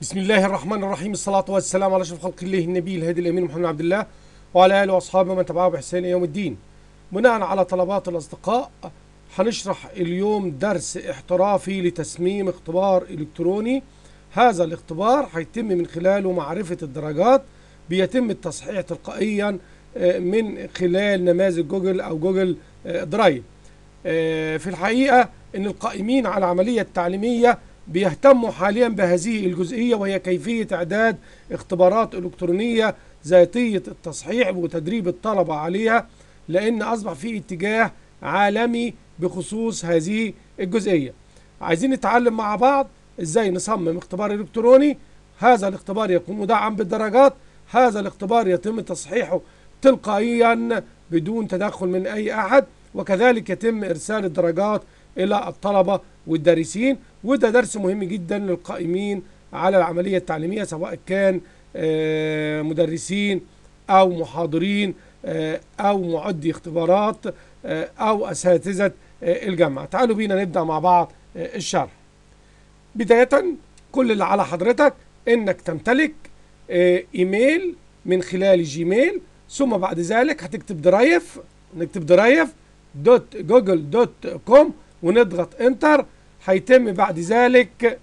بسم الله الرحمن الرحيم الصلاة والسلام على أشرف خلق الله النبي الهادي الأمين محمد عبد الله وعلى آله وأصحابه من تبعه بإحسان إلى يوم الدين بناء على طلبات الأصدقاء هنشرح اليوم درس احترافي لتصميم اختبار إلكتروني هذا الاختبار هيتم من خلاله معرفة الدرجات بيتم التصحيح تلقائيا آه، من خلال نماذج جوجل أو جوجل آه، درايف آه، في الحقيقة أن القائمين على العملية التعليمية بيهتموا حاليا بهذه الجزئية وهي كيفية إعداد اختبارات إلكترونية ذاتية التصحيح وتدريب الطلبة عليها لأن أصبح في اتجاه عالمي بخصوص هذه الجزئية عايزين نتعلم مع بعض إزاي نصمم اختبار إلكتروني هذا الاختبار يكون مدعم بالدرجات هذا الاختبار يتم تصحيحه تلقائيا بدون تدخل من أي أحد وكذلك يتم إرسال الدرجات إلى الطلبة والدارسين وده درس مهم جدا للقائمين على العملية التعليمية سواء كان آه، مدرسين أو محاضرين آه، أو معدي اختبارات آه، أو أساتذة آه، الجامعة تعالوا بينا نبدأ مع بعض آه، الشرح بداية كل اللي على حضرتك إنك تمتلك آه، إيميل من خلال جيميل ثم بعد ذلك هتكتب درايف نكتب درايف دوت جوجل دوت كوم ونضغط انتر هيتم بعد ذلك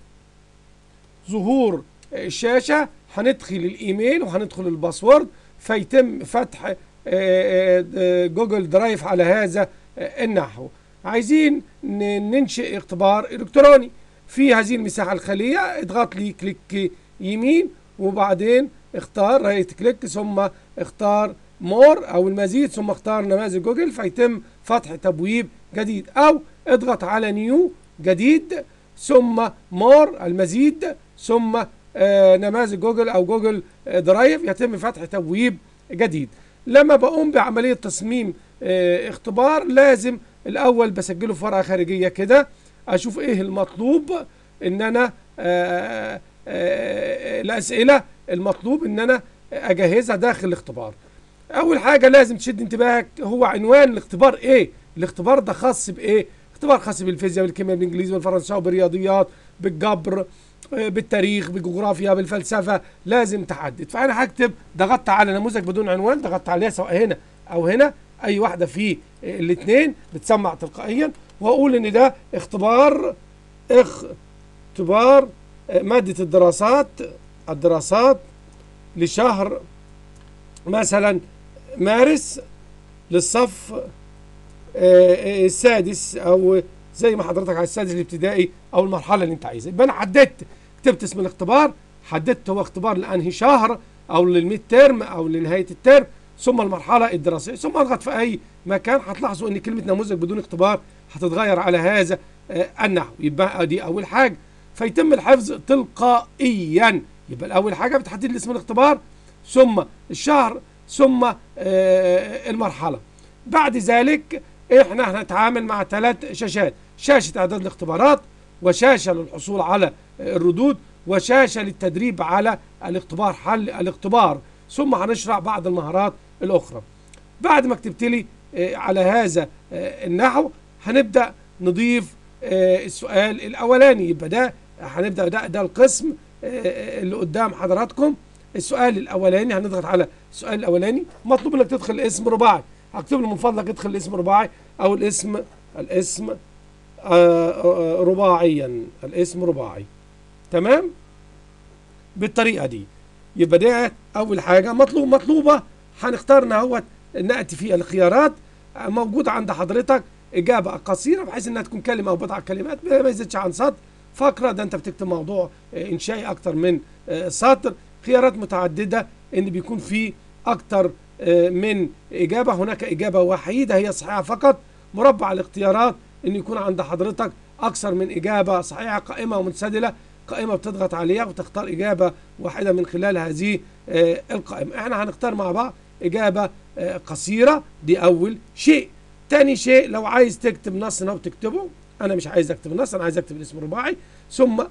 ظهور الشاشة هندخل الإيميل وهندخل الباسورد فيتم فتح آه، آه، آه، جوجل درايف على هذا آه، النحو عايزين ن- ننشئ اختبار إلكتروني في هذه المساحة الخالية اضغط لي كليك يمين وبعدين اختار رايت كليك ثم اختار مور او المزيد ثم اختار نماذج جوجل فيتم فتح تبويب جديد او اضغط على نيو جديد ثم مور المزيد ثم آه، نماذج جوجل او جوجل آه، درايف يتم فتح تبويب جديد لما بقوم بعملية تصميم آه، اختبار لازم الاول بسجله في ورقة خارجية كده اشوف ايه المطلوب ان انا آه، آه، الاسئلة المطلوب ان انا اجهزها داخل الاختبار اول حاجة لازم تشد انتباهك هو عنوان الاختبار ايه الاختبار ده خاص بايه اختبار خاص بالفيزياء بالكيمياء بالانجليزي بالفرنساوي بالرياضيات بالجبر آه، بالتاريخ بالجغرافيا بالفلسفة لازم تحدد فانا هكتب ضغطت على نموذج بدون عنوان ضغطت عليها سواء هنا او هنا اي واحدة في الاثنين بتسمع تلقائيا واقول ان ده اختبار اختبار آه، مادة الدراسات الدراسات لشهر مثلا مارس للصف آه، آه، السادس او زي ما حضرتك على السادس الابتدائي او المرحله اللي انت عايزها يبقى انا حددت كتبت اسم الاختبار حددت هو اختبار لانهي شهر او للميد ترم او لنهايه الترم ثم المرحله الدراسيه ثم اضغط في اي مكان هتلاحظوا ان كلمه نموذج بدون اختبار هتتغير على هذا آه، النحو يبقى دي اول حاجه فيتم الحفظ تلقائيا يبقى الاول حاجه بتحدد لي اسم الاختبار ثم الشهر ثم آه، المرحله بعد ذلك احنا هنتعامل مع ثلاث شاشات شاشه اعداد الاختبارات وشاشه للحصول على الردود وشاشه للتدريب على الاختبار حل الاختبار ثم هنشرح بعض المهارات الاخرى بعد ما كتبت لي آه، على هذا آه، النحو هنبدا نضيف آه، السؤال الاولاني يبقى ده هنبدا ده ده القسم آه، اللي قدام حضراتكم السؤال الاولاني هنضغط على السؤال الاولاني مطلوب انك تدخل اسم رباعي هكتب له من فضلك ادخل الاسم رباعي او الاسم الاسم آه، آه، رباعيا الاسم رباعي تمام بالطريقه دي يبقى ده اول حاجه مطلوب مطلوبه هنختار اهوت ناتي في الخيارات آه، موجود عند حضرتك اجابه قصيره بحيث انها تكون كلمه او بضع كلمات ما يزيدش عن سطر فقره ده انت بتكتب موضوع آه، انشائي اكتر من آه، سطر خيارات متعدده ان بيكون في اكتر آه، من اجابه هناك اجابه وحيده هي صحيحه فقط مربع الاختيارات ان يكون عند حضرتك اكثر من اجابه صحيحه قائمه ومنسدله قائمه بتضغط عليها وتختار اجابه واحده من خلال هذه آه، القائمه احنا هنختار مع بعض اجابه آه، قصيره دي اول شيء تاني شيء لو عايز تكتب نص او تكتبه انا مش عايز اكتب النص انا عايز اكتب الاسم الرباعي ثم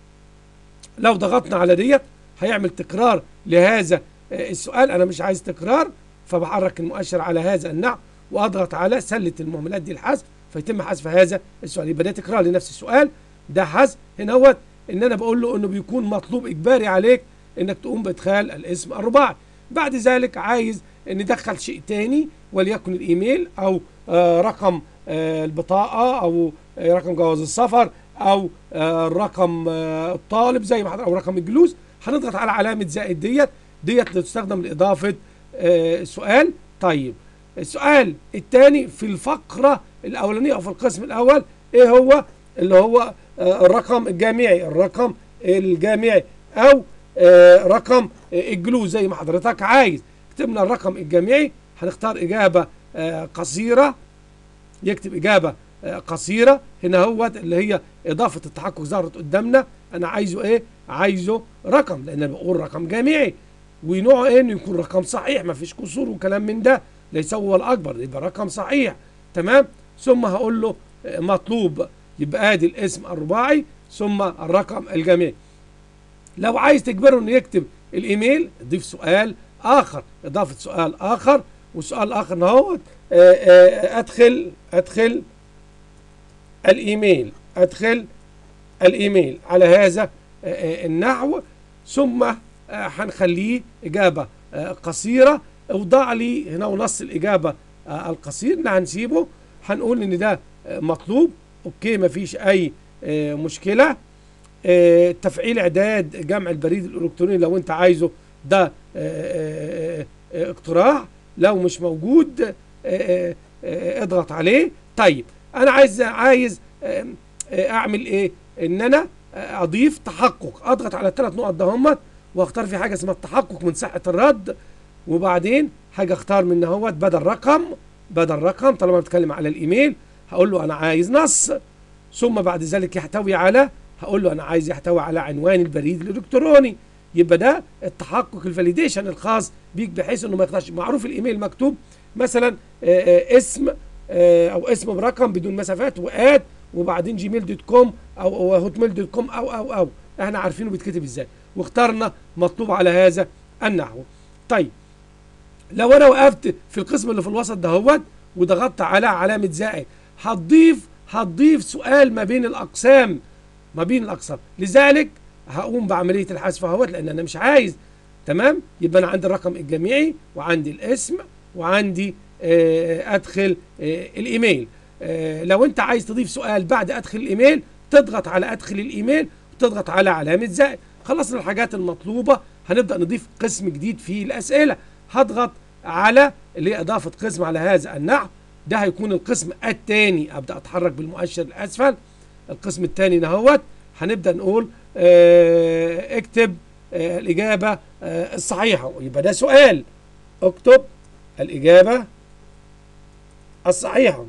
لو ضغطنا على ديت هيعمل تكرار لهذا آه، السؤال انا مش عايز تكرار فبحرك المؤشر على هذا النحو واضغط على سله المهملات دي الحذف فيتم حذف هذا السؤال يبقى ده تكرار لنفس السؤال ده حذف هنا هو ان انا بقول له انه بيكون مطلوب اجباري عليك انك تقوم بادخال الاسم الرباعي بعد ذلك عايز ندخل شيء تاني وليكن الايميل او آه رقم آه البطاقه او آه رقم جواز السفر او آه رقم آه الطالب زي ما حضرتك او رقم الجلوس هنضغط على علامه زائد ديت ديت تستخدم لاضافه آه سؤال طيب السؤال الثاني في الفقره الاولانيه او في القسم الاول ايه هو اللي هو آه الرقم الجامعي الرقم الجامعي او آه رقم آه الجلوس زي ما حضرتك عايز كتبنا الرقم الجامعي هنختار اجابه آه قصيره يكتب اجابه آه قصيره هنا هو اللي هي اضافه التحقق ظهرت قدامنا انا عايزه ايه عايزه رقم لان انا بقول رقم جامعي ونوعه ايه انه يكون رقم صحيح ما فيش كسور وكلام من ده ليس هو الاكبر يبقى رقم صحيح تمام ثم هقول له آه مطلوب يبقى ادي الاسم الرباعي ثم الرقم الجامعي لو عايز تجبره انه يكتب الايميل ضيف سؤال اخر اضافه سؤال اخر وسؤال اخر هو ادخل ادخل الايميل ادخل الايميل على هذا النحو ثم هنخليه اجابه قصيره اوضع لي هنا ونص الاجابه القصير هنسيبه هنقول ان ده مطلوب اوكي مفيش اي مشكله تفعيل اعداد جمع البريد الالكتروني لو انت عايزه ده اقتراح لو مش موجود اضغط عليه طيب انا عايز عايز اعمل ايه ان انا اضيف تحقق اضغط على الثلاث نقط ده همت واختار في حاجه اسمها التحقق من صحه الرد وبعدين حاجه اختار من اهوت بدل رقم بدل رقم طالما بتكلم على الايميل هقول له انا عايز نص ثم بعد ذلك يحتوي على هقول له انا عايز يحتوي على عنوان البريد الالكتروني يبقى ده التحقق الفاليديشن الخاص بيك بحيث انه ما يقطعش معروف الايميل مكتوب مثلا اسم او اسم برقم بدون مسافات واد وبعدين جيميل دوت كوم او هوت ميل دوت كوم او او او احنا عارفينه بيتكتب ازاي واخترنا مطلوب على هذا النحو طيب لو انا وقفت في القسم اللي في الوسط دهوت وضغطت على علامه زائد هتضيف هتضيف سؤال ما بين الاقسام ما بين الاقسام لذلك هقوم بعمليه الحذف اهوت لان انا مش عايز تمام يبقى انا عندي الرقم الجامعي وعندي الاسم وعندي آه ادخل آه الايميل آه لو انت عايز تضيف سؤال بعد ادخل الايميل تضغط على ادخل الايميل وتضغط على علامه زائد خلصنا الحاجات المطلوبه هنبدا نضيف قسم جديد في الاسئله هضغط على اللي هي اضافه قسم على هذا النحو ده هيكون القسم الثاني ابدا اتحرك بالمؤشر الاسفل القسم الثاني نهوت هنبدا نقول اه اكتب اه الاجابه اه الصحيحه يبقى ده سؤال اكتب الاجابه الصحيحه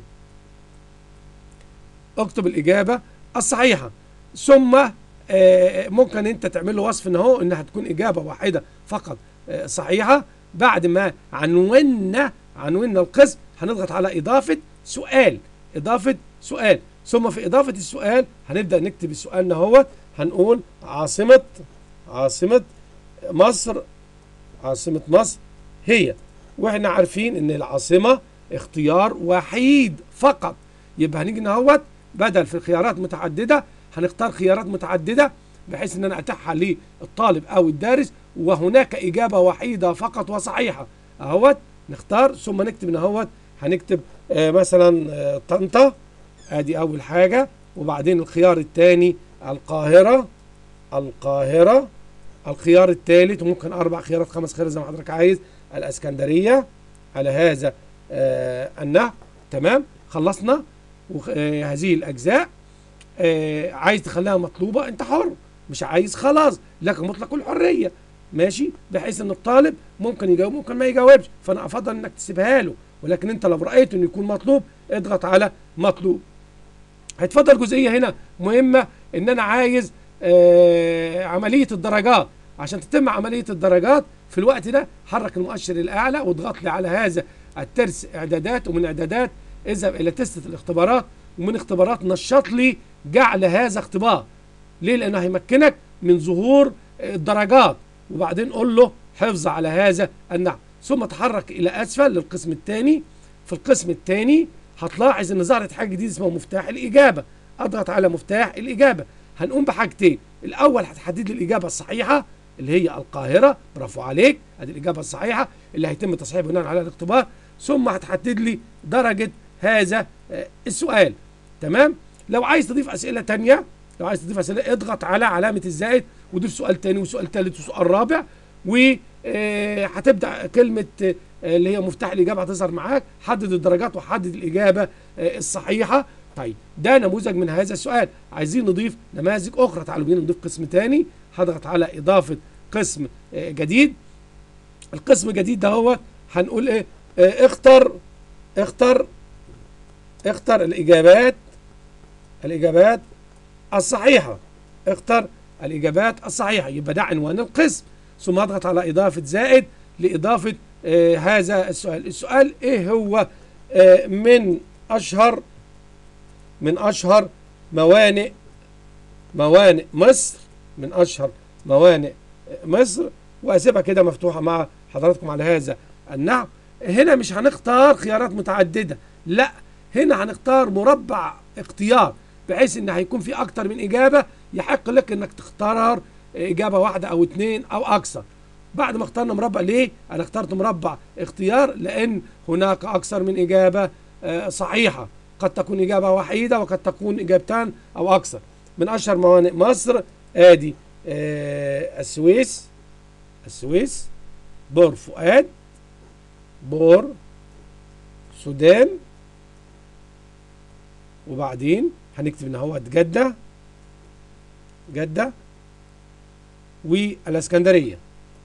اكتب الاجابه الصحيحه ثم ممكن انت تعمل له وصف ان هو انها تكون اجابه واحده فقط صحيحه بعد ما عنونا عنونا القسم هنضغط على اضافه سؤال اضافه سؤال ثم في اضافه السؤال هنبدا نكتب السؤال هو هنقول عاصمه عاصمه مصر عاصمه مصر هي واحنا عارفين ان العاصمه اختيار وحيد فقط يبقى هنيجي نهوت بدل في خيارات متعدده هنختار خيارات متعدده بحيث ان انا اتاحها للطالب او الدارس وهناك اجابه وحيده فقط وصحيحه اهوت نختار ثم نكتب اهوت هنكتب آه مثلا آه طنطا ادي اول حاجه وبعدين الخيار الثاني القاهره القاهره الخيار الثالث وممكن اربع خيارات خمس خيارات زي ما حضرتك عايز الاسكندريه على هذا آه النحو تمام خلصنا هذه الاجزاء آه عايز تخليها مطلوبه انت حر مش عايز خلاص لك مطلق الحريه ماشي بحيث ان الطالب ممكن يجاوب ممكن ما يجاوبش فانا افضل انك تسيبها له ولكن انت لو رايت انه يكون مطلوب اضغط على مطلوب هيتفضل جزئيه هنا مهمه ان انا عايز آه عمليه الدرجات عشان تتم عمليه الدرجات في الوقت ده حرك المؤشر الاعلى واضغط لي على هذا الترس اعدادات ومن اعدادات اذهب الى تستة الاختبارات ومن اختبارات نشط لي جعل هذا اختبار ليه لانه هيمكنك من ظهور الدرجات وبعدين قول له حفظ على هذا النحو ثم تحرك الى اسفل للقسم الثاني في القسم الثاني هتلاحظ ان ظهرت حاجه جديده اسمها مفتاح الاجابه اضغط على مفتاح الاجابه هنقوم بحاجتين الاول هتحدد لي الاجابه الصحيحه اللي هي القاهره برافو عليك ادي الاجابه الصحيحه اللي هيتم تصحيح بناء على الاختبار ثم هتحدد لي درجه هذا آه، السؤال تمام لو عايز تضيف اسئله تانية لو عايز تضيف اسئله اضغط على علامه الزائد وضيف سؤال تاني وسؤال تالت وسؤال رابع وهتبدا كلمه آه، اللي هي مفتاح الاجابه هتظهر معاك حدد الدرجات وحدد الاجابه آه، الصحيحه طيب ده نموذج من هذا السؤال عايزين نضيف نماذج اخرى تعالوا بينا نضيف قسم تاني هضغط على اضافه قسم آه، جديد القسم الجديد ده هو هنقول ايه آه، اختر اختر اختر الاجابات الاجابات الصحيحه اختر الاجابات الصحيحه يبقى ده عنوان القسم ثم اضغط على اضافه زائد لاضافه آه هذا السؤال السؤال ايه هو آه من اشهر من اشهر موانئ موانئ مصر من اشهر موانئ مصر واسيبها كده مفتوحه مع حضراتكم على هذا النحو هنا مش هنختار خيارات متعدده لا هنا هنختار مربع اختيار بحيث ان هيكون في اكتر من اجابه يحق لك انك تختار اجابه واحده او اتنين او اكثر بعد ما اخترنا مربع ليه انا اخترت مربع اختيار لان هناك اكثر من اجابه آه، صحيحه قد تكون اجابه وحيده وقد تكون اجابتان او اكثر من اشهر موانئ مصر ادي آه، السويس السويس بور فؤاد بور سودان وبعدين هنكتب ان هو جده جده والاسكندريه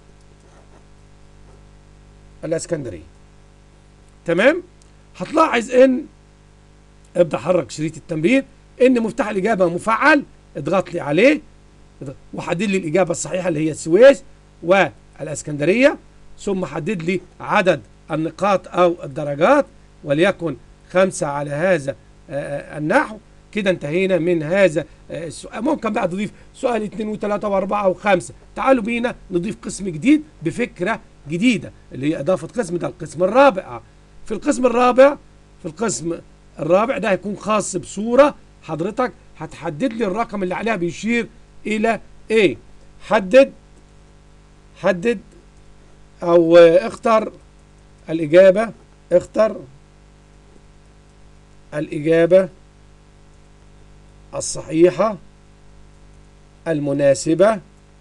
الاسكندريه تمام هتلاحظ ان ابدا حرك شريط التمرير ان مفتاح الاجابه مفعل اضغط لي عليه وحدد لي الاجابه الصحيحه اللي هي السويس والاسكندريه ثم حدد لي عدد النقاط او الدرجات وليكن خمسه على هذا آه، النحو كده انتهينا من هذا آه، السؤال ممكن بقى تضيف سؤال اثنين وثلاثة واربعة وخمسة تعالوا بينا نضيف قسم جديد بفكرة جديدة اللي هي اضافة قسم ده القسم الرابع في القسم الرابع في القسم الرابع ده هيكون خاص بصورة حضرتك هتحدد لي الرقم اللي عليها بيشير الى ايه حدد حدد او آه، اختر الاجابة اختر الإجابة الصحيحة المناسبة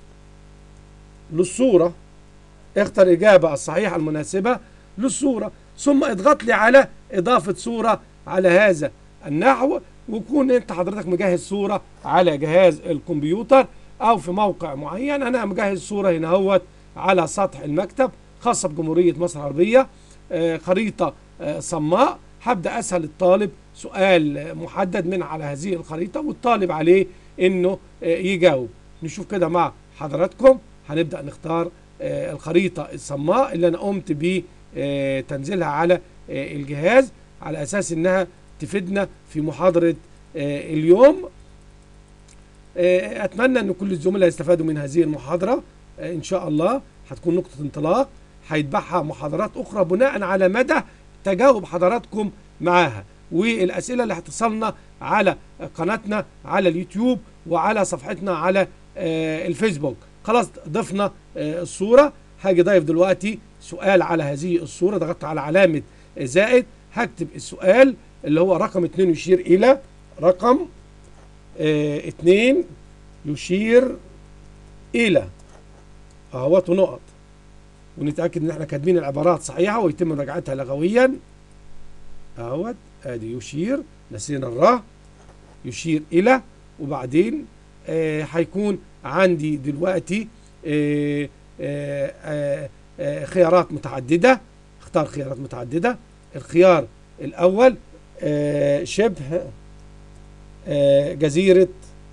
للصورة اختر الإجابة الصحيحة المناسبة للصورة ثم اضغط لي على إضافة صورة على هذا النحو ويكون انت حضرتك مجهز صورة على جهاز الكمبيوتر او في موقع معين انا مجهز صورة هنا هوت على سطح المكتب خاصة بجمهورية مصر العربية آه، خريطة آه، صماء هبدا اسال الطالب سؤال محدد من على هذه الخريطه والطالب عليه انه آه، يجاوب نشوف كده مع حضراتكم هنبدا نختار آه، الخريطه الصماء اللي انا قمت بتنزيلها على آه، الجهاز على اساس انها تفيدنا في محاضره آه، اليوم آه، اتمنى ان كل الزملاء يستفادوا من هذه المحاضره آه، ان شاء الله هتكون نقطه انطلاق هيتبعها محاضرات اخرى بناء على مدى تجاوب حضراتكم معاها والاسئله اللي هتصلنا على قناتنا على اليوتيوب وعلى صفحتنا على آه، الفيسبوك خلاص ضفنا آه، الصوره هاجي ضايف دلوقتي سؤال على هذه الصوره ضغطت على علامه زائد هكتب السؤال اللي هو رقم 2 يشير الى رقم آه، اتنين يشير الى اهوت نقط ونتاكد ان احنا كاتبين العبارات صحيحه ويتم مراجعتها لغويا اهوت ادي يشير نسينا الراء يشير الى وبعدين آه هيكون عندي دلوقتي آه آه آه آه خيارات متعدده اختار خيارات متعدده الخيار الاول آه شبه آه جزيره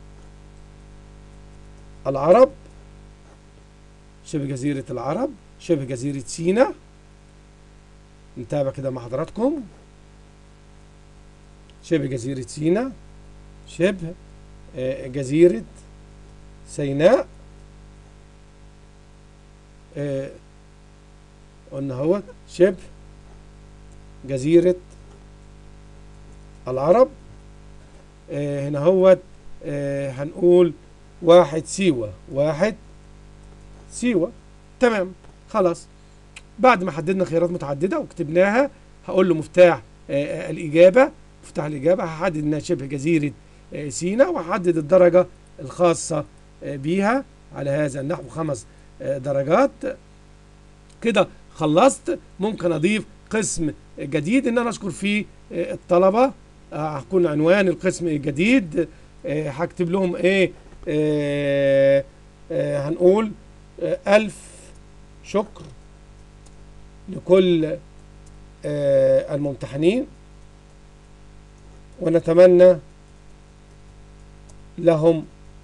العرب شبه جزيره العرب شبه جزيره سيناء نتابع كده مع حضراتكم شبه جزيرة سيناء شبه آه، جزيرة سيناء آه، قلنا هو شبه جزيرة العرب آه، هنا هو هنقول واحد سيوة واحد سيوة تمام خلاص بعد ما حددنا خيارات متعددة وكتبناها هقول له مفتاح آه، الإجابة مفتاح الإجابة هحدد إنها شبه جزيرة آه، سيناء وهحدد الدرجة الخاصة آه، بيها على هذا النحو خمس آه، درجات كده خلصت ممكن أضيف قسم جديد إن أنا أذكر فيه آه، الطلبة آه، هكون عنوان القسم الجديد آه، هكتب لهم إيه آه، آه، هنقول آه، ألف شكر لكل آه، الممتحنين ونتمنى لهم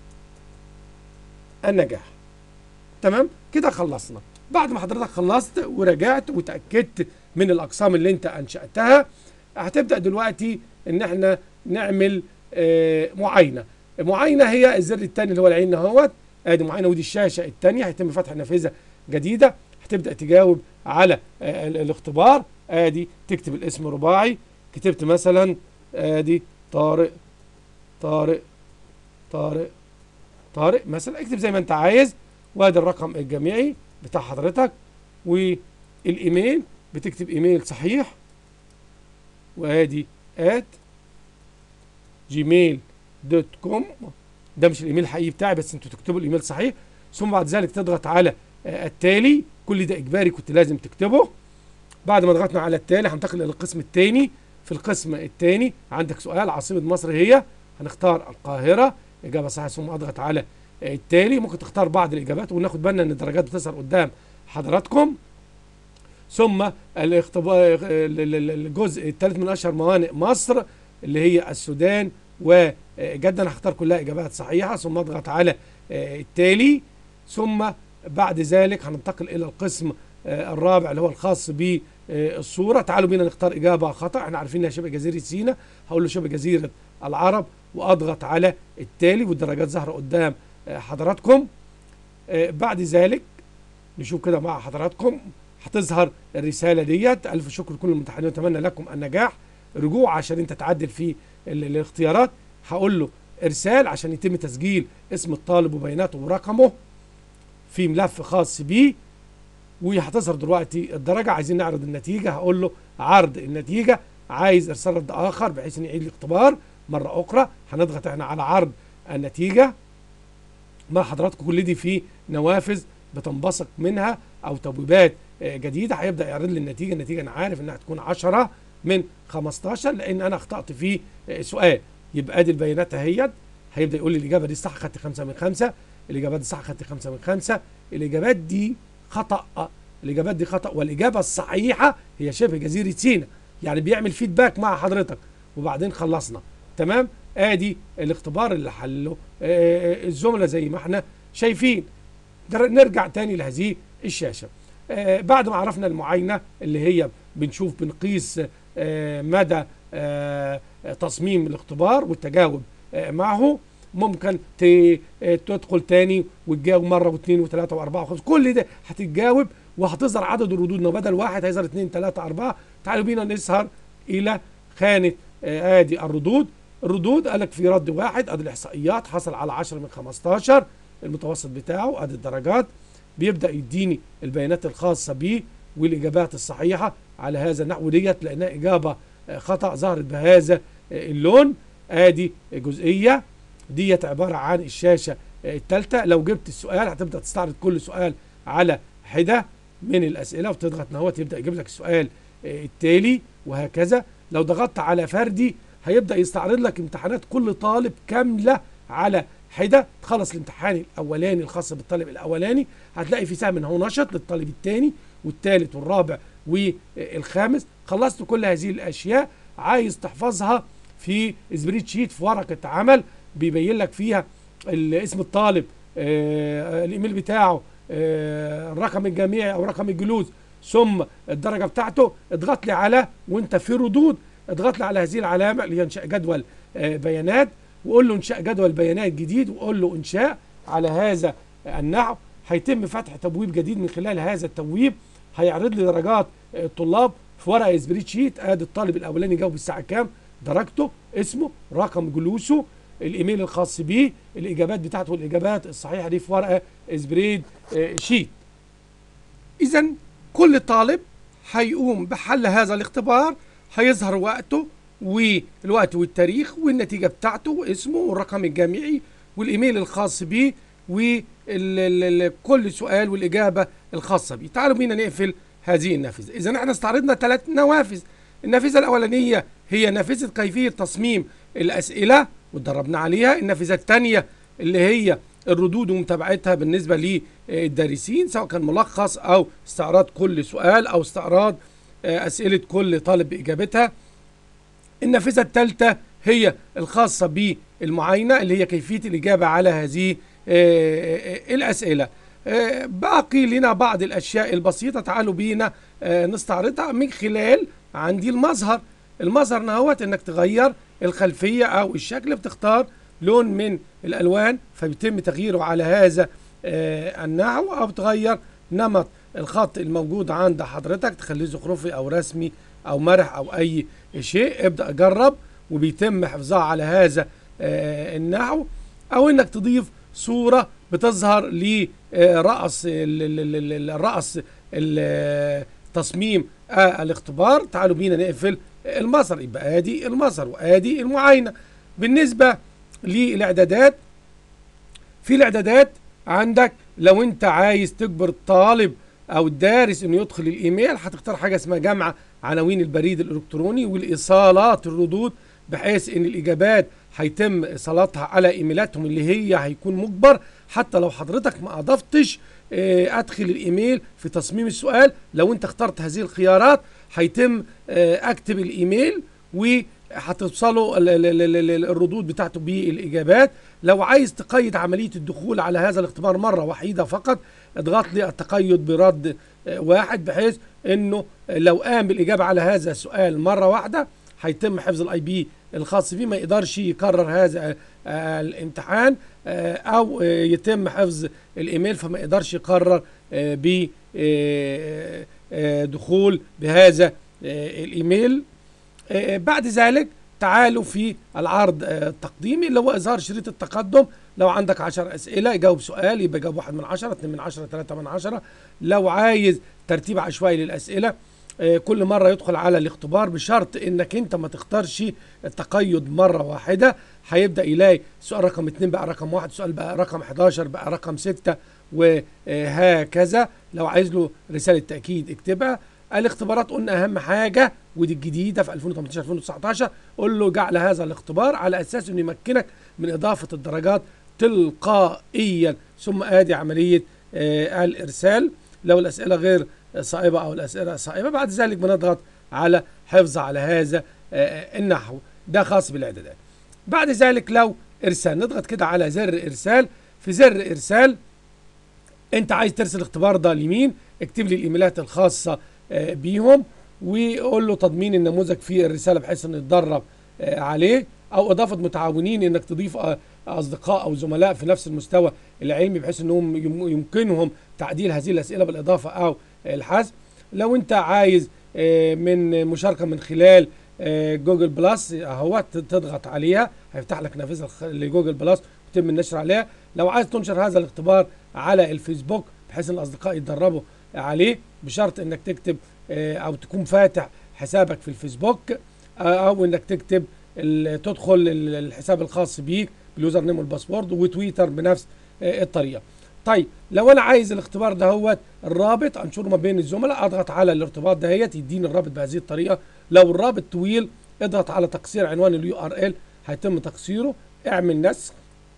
النجاح تمام كده خلصنا بعد ما حضرتك خلصت ورجعت وتأكدت من الأقسام اللي انت أنشأتها هتبدأ دلوقتي ان احنا نعمل آه، معاينة معاينة هي الزر الثاني اللي هو العين اهوت ادي معاينة ودي الشاشة الثانية هيتم فتح نافذة جديدة هتبدأ تجاوب على آه، ال- الاختبار ادي تكتب الاسم رباعي كتبت مثلا ادي طارق طارق طارق طارق مثلا اكتب زي ما انت عايز وادي الرقم الجامعي بتاع حضرتك والايميل بتكتب ايميل صحيح وادي ات جيميل دوت كوم ده مش الايميل الحقيقي بتاعي بس انتوا تكتبوا الايميل صحيح ثم بعد ذلك تضغط على آه، التالي كل ده اجباري كنت لازم تكتبه بعد ما ضغطنا على التالي هننتقل الى القسم الثاني في القسم الثاني عندك سؤال عاصمة مصر هي هنختار القاهرة إجابة صحيحة ثم أضغط على التالي ممكن تختار بعض الإجابات وناخد بالنا إن الدرجات بتظهر قدام حضراتكم ثم الاختبار ال- ال- ال- الجزء الثالث من أشهر موانئ مصر اللي هي السودان وجدا هختار كلها إجابات صحيحة ثم أضغط على آه، التالي ثم بعد ذلك هننتقل إلى القسم آه، الرابع اللي هو الخاص بالصورة تعالوا بينا نختار إجابة خطأ احنا عارفين إنها شبه جزيرة سيناء هقول له شبه جزيرة العرب وأضغط على التالي والدرجات ظاهرة قدام آه، حضراتكم آه، بعد ذلك نشوف كده مع حضراتكم هتظهر الرسالة ديت ألف شكر لكل الممتحنين وأتمنى لكم النجاح رجوع عشان أنت تعدل في ال- الاختيارات هقول له إرسال عشان يتم تسجيل اسم الطالب وبياناته ورقمه في ملف خاص بيه وهتظهر دلوقتي الدرجة عايزين نعرض النتيجة هقول له عرض النتيجة عايز إرسال رد آخر بحيث إن يعيد الاختبار مرة أخرى هنضغط احنا على عرض النتيجة مع حضراتكم كل دي في نوافذ بتنبثق منها او تبويبات آه، جديده هيبدا يعرض لي النتيجه النتيجه انا عارف انها هتكون 10 من 15 لان انا اخطات في آه، سؤال يبقى ادي البيانات اهيت هيبدا يقول لي الاجابه دي صح خدت 5 من 5 الاجابات دي صح خدت 5 من 5 الاجابات دي خطا الاجابات دي خطا والاجابه الصحيحه هي شبه جزيره سيناء يعني بيعمل فيدباك مع حضرتك وبعدين خلصنا تمام ادي الاختبار اللي حله آه، الزملاء زي ما احنا شايفين در- نرجع تاني لهذه الشاشة آه، بعد ما عرفنا المعاينة اللي هي بنشوف بنقيس آه، مدى آه، تصميم الاختبار والتجاوب آه، معه ممكن ت- آه، تدخل تاني وتجاوب مرة واثنين وثلاثة وأربعة وخمسة كل ده هتتجاوب وهتظهر عدد الردود إنه بدل واحد هيظهر اثنين ثلاثة أربعة تعالوا بينا نسهر إلى خانة آه، ادي الردود الردود قالك في رد واحد ادي الاحصائيات حصل على 10 من 15 المتوسط بتاعه ادي الدرجات بيبدا يديني البيانات الخاصه بيه والاجابات الصحيحه على هذا النحو ديت لانها اجابه آه، خطا ظهرت بهذا آه، اللون ادي جزئيه ديت عباره عن الشاشه الثالثه لو جبت السؤال هتبدا تستعرض كل سؤال على حده من الاسئله وتضغط نهوت يبدا يجيب لك السؤال آه، التالي وهكذا لو ضغطت على فردي هيبدا يستعرض لك امتحانات كل طالب كامله على حده تخلص الامتحان الاولاني الخاص بالطالب الاولاني هتلاقي في سهم هو نشط للطالب الثاني والثالث والرابع والخامس خلصت كل هذه الاشياء عايز تحفظها في سبريد شيت في ورقه عمل بيبين لك فيها ال- اسم الطالب آه، الايميل بتاعه آه، الرقم الجامعي او رقم الجلوس ثم الدرجه بتاعته اضغط لي على وانت في ردود اضغط لي على هذه العلامه اللي هي انشاء جدول آه، بيانات وقول له انشاء جدول بيانات جديد وقول له انشاء على هذا النحو هيتم فتح تبويب جديد من خلال هذا التبويب هيعرض لي درجات آه، الطلاب في ورقه سبريد شيت ادي الطالب الاولاني جاوب الساعه كام درجته اسمه رقم جلوسه الايميل الخاص بيه الاجابات بتاعته والاجابات الصحيحه دي في ورقه سبريد آه، شيت اذا كل طالب هيقوم بحل هذا الاختبار هيظهر وقته والوقت والتاريخ والنتيجه بتاعته واسمه والرقم الجامعي والايميل الخاص بيه وكل سؤال والاجابه الخاصه بيه تعالوا بينا نقفل هذه النافذه اذا احنا استعرضنا ثلاث نوافذ النافذه الاولانيه هي نافذه كيفيه تصميم الاسئله واتدربنا عليها النافذه الثانيه اللي هي الردود ومتابعتها بالنسبه للدارسين سواء كان ملخص او استعراض كل سؤال او استعراض آه، اسئله كل طالب باجابتها النافذه الثالثه هي الخاصه بالمعاينه اللي هي كيفيه الاجابه على هذه آه، آه، الاسئله آه، باقي لنا بعض الاشياء البسيطه تعالوا بينا آه، نستعرضها من خلال عندي المظهر المظهر نهوت انك تغير الخلفيه او الشكل بتختار لون من الالوان فبيتم تغييره على هذا آه، النحو او تغير نمط الخط الموجود عند حضرتك تخليه زخرفي او رسمي او مرح او اي شيء ابدا جرب وبيتم حفظها على هذا آه، النحو او انك تضيف صوره بتظهر لرأس ال- ال- ال- ال- الرأس ال- تصميم آه، الاختبار تعالوا بينا نقفل المسار يبقى ادي المسار وادي المعاينه بالنسبه للاعدادات في الاعدادات عندك لو انت عايز تجبر الطالب او الدارس انه يدخل الايميل هتختار حاجه اسمها جمع عناوين البريد الالكتروني والايصالات الردود بحيث ان الاجابات هيتم ايصالاتها على ايميلاتهم اللي هي هيكون مجبر حتى لو حضرتك ما اضفتش آه، ادخل الايميل في تصميم السؤال لو انت اخترت هذه الخيارات هيتم آه، اكتب الايميل وهتوصله ال- ال- ال- ال- الردود بتاعته بالاجابات لو عايز تقيد عمليه الدخول على هذا الاختبار مره وحيده فقط اضغط لي التقيد برد آه، واحد بحيث انه لو قام بالاجابه على هذا السؤال مره واحده هيتم حفظ الاي بي الخاص بيه ما يقدرش يكرر هذا آه، الامتحان آه، او آه، يتم حفظ الايميل فما يقدرش يقرر آه، ب آه، آه، دخول بهذا آه، الايميل آه، بعد ذلك تعالوا في العرض آه، التقديمي اللي هو اظهار شريط التقدم لو عندك 10 اسئله جاوب سؤال يبقى جاوب واحد من 10 2 من 10 3 من 10 لو عايز ترتيب عشوائي للاسئله آه، كل مره يدخل على الاختبار بشرط انك انت ما تختارش التقيد مره واحده هيبدا يلاقي سؤال رقم 2 بقى رقم 1 سؤال بقى رقم 11 بقى رقم 6 وهكذا لو عايز له رساله تاكيد اكتبها الاختبارات قلنا اهم حاجه ودي الجديده في 2018 2019 قول له جعل هذا الاختبار على اساس انه يمكنك من اضافه الدرجات تلقائيا ثم ادي عمليه آه الارسال لو الاسئله غير صائبه او الاسئله صائبه بعد ذلك بنضغط على حفظ على هذا آه النحو ده خاص بالاعدادات بعد ذلك لو ارسال نضغط كده على زر ارسال في زر ارسال انت عايز ترسل الاختبار ده لمين اكتب لي الايميلات الخاصه آه، بيهم وقول له تضمين النموذج في الرساله بحيث انه يتدرب آه، عليه او اضافه متعاونين انك تضيف آه، اصدقاء او زملاء في نفس المستوى العلمي بحيث انهم يم- يمكنهم تعديل هذه الاسئله بالاضافه او الحذف لو انت عايز آه، من مشاركه من خلال آه، جوجل بلس اهو تضغط عليها هيفتح لك نافذه الخ- لجوجل بلس ويتم النشر عليها لو عايز تنشر هذا الاختبار على الفيسبوك بحيث ان الاصدقاء يتدربوا عليه بشرط انك تكتب آه، او تكون فاتح حسابك في الفيسبوك آه، او انك تكتب ال- تدخل ال- الحساب الخاص بيك باليوزر نيم والباسورد وتويتر بنفس آه، الطريقه طيب لو انا عايز الاختبار ده هو الرابط انشره ما بين الزملاء اضغط على الارتباط دهيت يديني الرابط بهذه الطريقه لو الرابط طويل اضغط على تقصير عنوان اليو ار ال هيتم تقصيره اعمل نسخ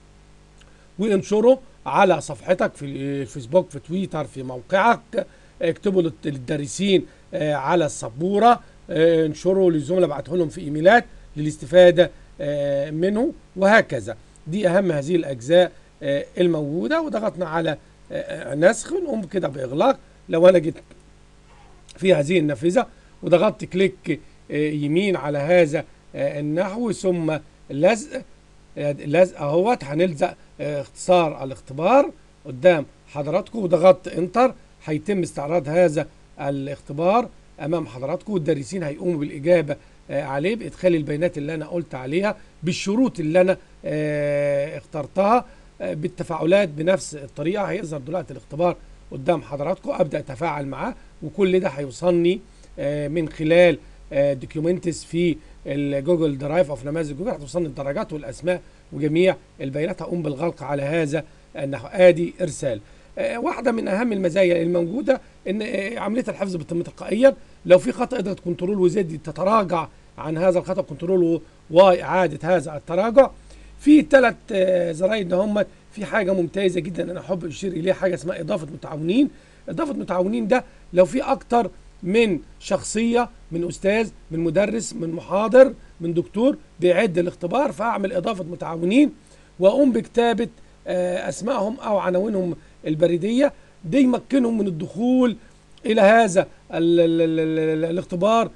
وانشره على صفحتك في الفيسبوك في تويتر في موقعك اكتبوا للت- للدارسين آه، على السبوره آه، انشروا للزملاء ابعته لهم في ايميلات للاستفاده آه، منه وهكذا دي اهم هذه الاجزاء آه، الموجوده وضغطنا على آه، آه، نسخ ونقوم كده باغلاق لو انا جيت في هذه النافذه وضغطت كليك آه، يمين على هذا آه، النحو ثم لزق آه، لزق اهوت هنلزق آه، اختصار الاختبار قدام حضراتكم وضغطت انتر هيتم استعراض هذا الاختبار امام حضراتكم والدارسين هيقوموا بالاجابه آه، عليه بادخال البيانات اللي انا قلت عليها بالشروط اللي انا آه، اخترتها آه، بالتفاعلات بنفس الطريقه هيظهر دلوقتي الاختبار قدام حضراتكم ابدا اتفاعل معاه وكل ده هيوصلني آه، من خلال دوكيومنتس في الجوجل درايف او في نماذج جوجل هتوصلني الدرجات والاسماء وجميع البيانات هقوم بالغلق على هذا النحو ادي ارسال آه، واحده من اهم المزايا الموجوده ان آه، عمليه الحفظ بتتم تلقائيا لو في خطا اضغط كنترول وزد تتراجع عن هذا الخطا كنترول واي اعاده هذا التراجع في ثلاث زراير هم في حاجه ممتازه جدا انا احب اشير اليها حاجه اسمها اضافه متعاونين اضافه متعاونين ده لو في اكتر من شخصيه من استاذ من مدرس من محاضر من دكتور بيعد الاختبار فاعمل اضافه متعاونين واقوم بكتابه آه، اسمائهم او عناوينهم البريديه ده يمكنهم من الدخول الى هذا ال ال ال ال الاختبار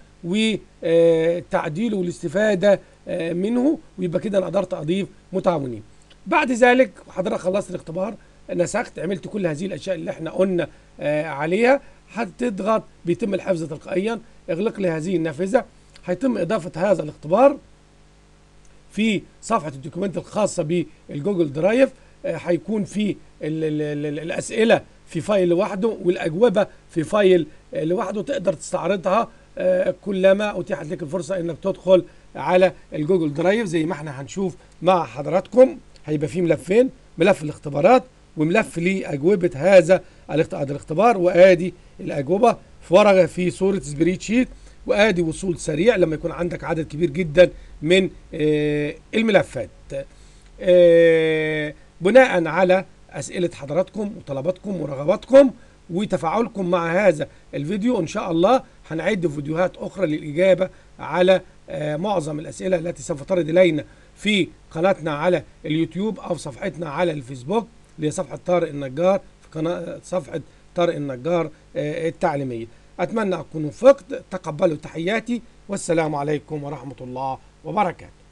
وتعديله والاستفاده آه، منه ويبقى كده انا قدرت اضيف متعاونين بعد ذلك حضرتك خلصت الاختبار نسخت عملت كل هذه الاشياء اللي احنا قلنا آه، عليها هتضغط بيتم الحفظ تلقائيا اغلق لي هذه النافذه هيتم اضافه هذا الاختبار في صفحه الدوكيومنت الخاصه بالجوجل درايف آه، هيكون في ال ال ال الاسئله في فايل لوحده والاجوبه في فايل آه، لوحده تقدر تستعرضها آه، كلما اتيحت لك الفرصه انك تدخل على الجوجل درايف زي ما احنا هنشوف مع حضراتكم هيبقى فيه ملفين ملف الاختبارات وملف لاجوبه هذا الاخت- الاختبار وادي الاجوبه في ورقه في صوره سبريد شيت وادي وصول سريع لما يكون عندك عدد كبير جدا من آه، الملفات آه، بناء على اسئله حضراتكم وطلباتكم ورغباتكم وتفاعلكم مع هذا الفيديو ان شاء الله هنعد فيديوهات اخرى للاجابه على آه، معظم الاسئله التي سوف ترد الينا في قناتنا على اليوتيوب او صفحتنا على الفيسبوك اللي هي صفحه طارق النجار في قناه صفحه طارق النجار آه، التعليميه اتمنى اكون وفقت تقبلوا تحياتي والسلام عليكم ورحمه الله وبركاته